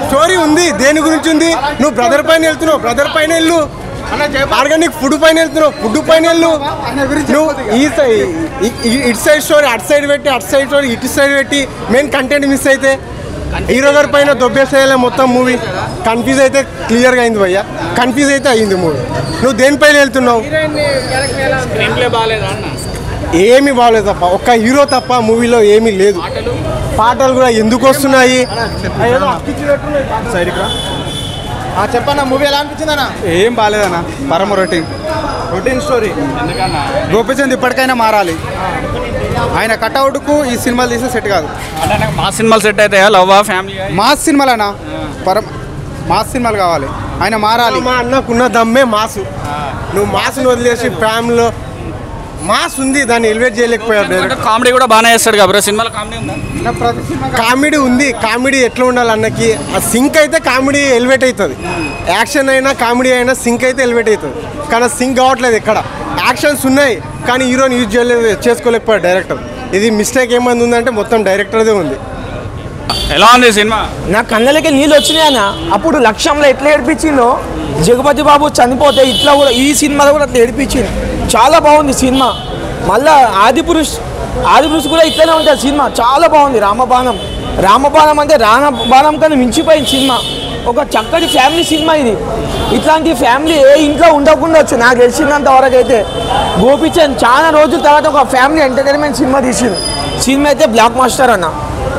Story ఉంది దేని గురించి ఉంది నువ్వు బ్రదర్ పైన వెళ్తున్నావు బ్రదర్ పైన వెళ్ళు ఆర్గానిక్ ఫుడ్ పైన వెళ్తున్నావు ఫుడ్ పైన వెళ్ళు నువ్వు ఈ సైడ్ ఇటు సైడ్ స్టోరీ అటు సైడ్ పెట్టి అటు సైడ్ స్టోరీ ఇటు సైడ్ పెట్టి మెయిన్ కంటెంట్ మిస్ అయితే హీరో గారి పైన దొబ్బేసేయాలి మొత్తం మూవీ కన్ఫ్యూజ్ అయితే క్లియర్గా అయింది భయ్య కన్ఫ్యూజ్ అయితే అయింది మూవీ నువ్వు దేనిపైన వెళ్తున్నావు స్క్రీన్ ప్లే బాగాలేదా అన్న ఏమీ బాగలేదు తప్ప ఒక్క హీరో తప్ప మూవీలో ఏమీ లేదు పాటలు కూడా ఎందుకు వస్తున్నాయి ఏదో అక్కిచ్చినట్టున్నాయి పాటలు. చెప్పన్న మూవీ ఎలా అనిపించింది అన్న ఏం బాగాలేదన్న పరమ రొటీన్ రొటీన్ స్టోరీ ఎందుకన్నా గోపిచంద్ ఇప్పటికైనా మారాలి ఆయన కట్అవుట్కు ఈ సినిమాలు తీస్తే సెట్ కాదు అంటే నాకు మా సినిమాలు సెట్ అవుతాయా లవ్ ఫ్యామిలీ మాస్ సినిమాలనా పరం మాస్ సినిమాలు కావాలి ఆయన మారాలి మా అన్నకున్న దమ్మే మాసు నువ్వు మాసును వదిలేసి ఫ్యామిలీలో మాస్ ఉంది దాన్ని ఎలివేట్ చేయలేకపోయారు డైరెక్ట్ కామెడీ కూడా బాగానే చేస్తాడు కాబట్టి సినిమాలో కామెడీ ఉందా నా ప్రతి సినిమా కామెడీ ఉంది కామెడీ ఎట్లా ఉండాలి అన్నకి ఆ సింక్ అయితే కామెడీ ఎలివేట్ అవుతుంది యాక్షన్ అయినా కామెడీ అయినా సింక్ అయితే ఎలివేట్ అవుతుంది కానీ సింక్ కావట్లేదు ఎక్కడ యాక్షన్స్ ఉన్నాయి కానీ హీరోని యూజ్ చేయలేదు చేసుకోలేకపోయాడు డైరెక్టర్ ఇది మిస్టేక్ ఏమైంది ఉందంటే మొత్తం డైరెక్టర్దే ఉంది ఎలా ఉంది సినిమా నా కళ్ళకి నీళ్ళు వచ్చినాయి అన్న అప్పుడు లక్ష్యంలో ఎట్లా ఏడిపించిందో జగపతి బాబు చనిపోతే ఇట్లా కూడా ఈ సినిమాలో కూడా అట్లా ఏడిపించింది చాలా బాగుంది సినిమా మళ్ళా ఆది పురుష్ ఆది పురుష్ కూడా ఇట్లనే ఉంటుంది సినిమా చాలా బాగుంది రామబాణం రామబాణం అంటే రామబాణం కన్నా మించిపోయింది సినిమా ఒక చక్కటి ఫ్యామిలీ సినిమా ఇది ఇట్లాంటి ఫ్యామిలీ ఏ ఇంట్లో ఉండకుండొచ్చు నాకు తెలిసినంత వరకు అయితే గోపిచంద్ చాలా రోజుల తర్వాత ఒక ఫ్యామిలీ ఎంటర్టైన్మెంట్ సినిమా తీసింది సినిమా అయితే బ్లాక్ మాస్టర్ అన్న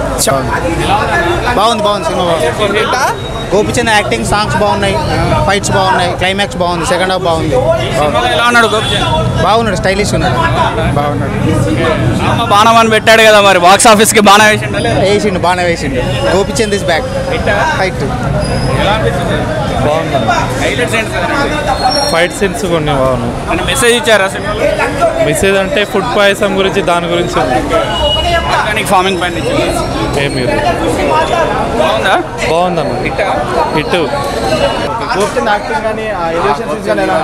బాగుంది బాగుంది సినిమా బాగుంది గోపిచంద్ యాక్టింగ్ సాంగ్స్ బాగున్నాయి ఫైట్స్ బాగున్నాయి క్లైమాక్స్ బాగుంది సెకండ్ హాఫ్ బాగుంది సినిమాలో ఎలా ఉన్నాడు గోపిచంద్ బాగున్నాడు స్టైలిష్ ఉన్నాడు బాగున్నాడు రామ బాణం అని పెట్టాడు కదా మరి బాక్స్ ఆఫీస్ కి బాణం వేసిండా లేదా? వేసిండు బాగానే వేసిండు గోపిచంద్ ఇస్ బ్యాక్ ఫైట్ ఎలా అనిపించింది హైలైట్స్ ఏంటి సార్ ఫైట్ సీన్స్ కొన్ని బాగున్నాయి అంటే మెసేజ్ ఇచ్చారా సినిమాలో మెసేజ్ అంటే ఫుడ్ పాయసం గురించి దాని గురించి ఆర్గానిక్ ఫార్మింగ్ పైన ఇచ్చింది. ఏమి బాగుందా బాగుందన్న హిట్ హిట్ గోపిచంద్ యాక్టింగ్ కానీ ఎలివేషన్ సీన్స్ కానీ ఎలా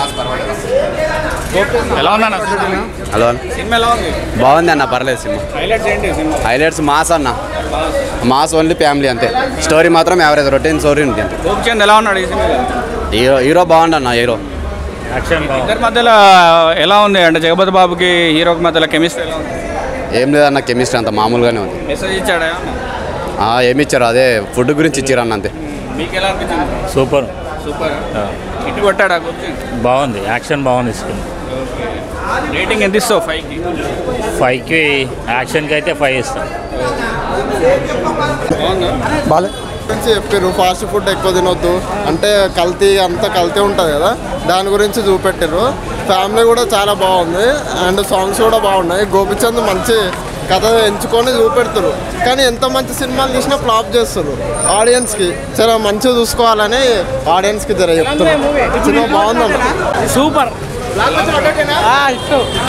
ఎలా ఉన్నా హలో సినిమా ఎలా ఉంది బాగుంది అన్న పర్లేదు సినిమా హైలైట్స్ ఏంటి సినిమా హైలైట్స్ మాస్ అన్న మాస్ ఓన్లీ ఫ్యామిలీ అంతే స్టోరీ మాత్రం యావరేజ్ రొటీన్ స్టోరీ ఉంది అంతే గోపిచంద్ ఎలా ఉన్నాడు ఈ సినిమాలో హీరో హీరో బాగుండు అన్న హీరో యాక్షన్ ఇద్దరి మధ్యలో ఎలా ఉంది అంటే జగపతి బాబుకి హీరోకి మధ్యలో కెమిస్ట్రీ ఎలా ఉంది ఏం లేదన్న కెమిస్ట్రీ అంత మామూలుగానే ఉంది మెసేజ్ ఇచ్చాడా ఆ, ఏమి ఇచ్చారు అదే ఫుడ్ గురించి ఇచ్చారు అన్న అంతే మీకు ఎలా అనిపించింది సూపర్ సూపర్ హిట్ కొట్టాడా గోపిచంద్ బాగుంది యాక్షన్ బాగుంది స్క్రీన్ రేటింగ్ ఎంత ఇస్తావు ఫైవ్కి ఫైవ్కి యాక్షన్కి అయితే ఫైవ్ ఇస్తాం బాగుందా గురించి చెప్పారు ఫాస్ట్ ఫుడ్ ఎక్కువ తినొద్దు అంటే కల్తీ అంతా కల్తీ ఉంటుంది కదా దాని గురించి చూపెట్టారు ఫ్యామిలీ కూడా చాలా బాగుంది అండ్ సాంగ్స్ కూడా బాగున్నాయి గోపిచంద్ మంచి కథ ఎంచుకొని చూపెడతారు కానీ ఎంత మంచి సినిమాలు తీసినా ఫ్లాప్ చేస్తారు ఆడియన్స్కి చాలా మంచిగా చూసుకోవాలని ఆడియన్స్కి జర చెప్తున్నారు సినిమా బాగుందన్న సూపర్